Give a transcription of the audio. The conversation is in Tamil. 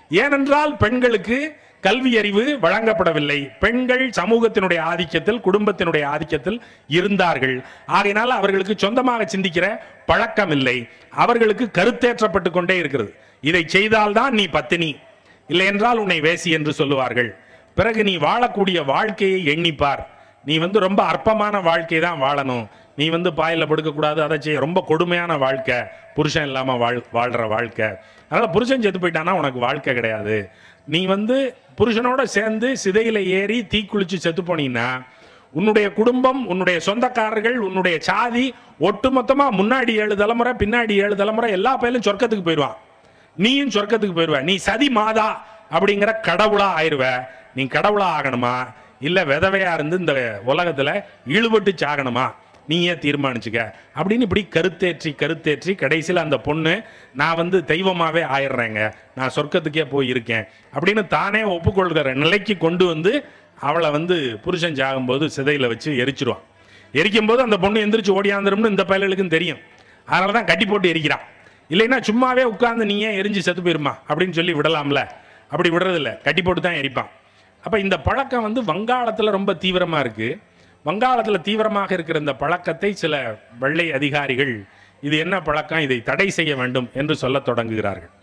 ஏனென்றால் பெண்களுக்கு கல்வி அறிவு வழங்கப்படவில்லை பெண்கள் சமூகத்தினுடைய ஆதிக்கத்தில் குடும்பத்தினுடைய ஆதிக்கத்தில் இருந்தார்கள் ஆகையினால அவர்களுக்கு சொந்தமாக சிந்திக்கிற பழக்கம் இல்லை அவர்களுக்கு கருத்தேற்றப்பட்டு கொண்டே இருக்கிறது இதை செய்தால்தான் நீ பத்தினி இல்லை என்றால் உன்னை வேசி என்று சொல்லுவார்கள் பிறகு நீ வாழக்கூடிய வாழ்க்கையை எண்ணிப்பார் நீ வந்து ரொம்ப அற்பமான வாழ்க்கை தான் வாழணும் நீ வந்து பாயில படுக்கக்கூடாது அதை செய்ய ரொம்ப கொடுமையான வாழ்க்கை புருஷன் இல்லாம வாழ் வாழ்ற வாழ்க்கை அதனால புருஷன் செத்து போயிட்டானா உனக்கு வாழ்க்கை கிடையாது நீ வந்து புருஷனோட சேர்ந்து சிதையில ஏறி தீக்குளிச்சு செத்து போனீங்கன்னா உன்னுடைய குடும்பம் உன்னுடைய சொந்தக்காரர்கள் உன்னுடைய சாதி ஒட்டுமொத்தமா முன்னாடி ஏழு தலைமுறை பின்னாடி ஏழு தலைமுறை எல்லா பயிலும் சொர்க்கத்துக்கு போயிடுவான் நீயும் சொர்க்கத்துக்கு போயிடுவ நீ சதி மாதா அப்படிங்கிற கடவுளா ஆயிருவ நீ கடவுளா ஆகணுமா இல்ல விதவையா இருந்து இந்த உலகத்துல இழுபட்டு சாகணுமா நீயே தீர்மானிச்சுக்க அப்படின்னு இப்படி கருத்தேற்றி கருத்தேற்றி கடைசியில் அந்த பொண்ணு நான் வந்து தெய்வமாவே ஆயிடுறேங்க நான் சொர்க்கத்துக்கே போய் இருக்கேன் அப்படின்னு தானே ஒப்புக்கொள்கிற நிலைக்கு கொண்டு வந்து அவளை வந்து புருஷன் சாகும்போது சிதையில வச்சு எரிச்சிருவான் எரிக்கும் போது அந்த பொண்ணு எந்திரிச்சு ஓடியாந்துரும்னு இந்த பயலுக்கும் தெரியும் அதனால தான் கட்டி போட்டு எரிக்கிறான் இல்லைன்னா சும்மாவே உட்கார்ந்து நீ ஏன் எரிஞ்சு செத்து போயிருமா அப்படின்னு சொல்லி விடலாம்ல அப்படி விடுறதில்ல கட்டி போட்டு தான் எரிப்பான் அப்ப இந்த பழக்கம் வந்து வங்காளத்துல ரொம்ப தீவிரமா இருக்கு வங்காளத்துல தீவிரமாக இருக்கிற இந்த பழக்கத்தை சில வெள்ளை அதிகாரிகள் இது என்ன பழக்கம் இதை தடை செய்ய வேண்டும் என்று சொல்லத் தொடங்குகிறார்கள்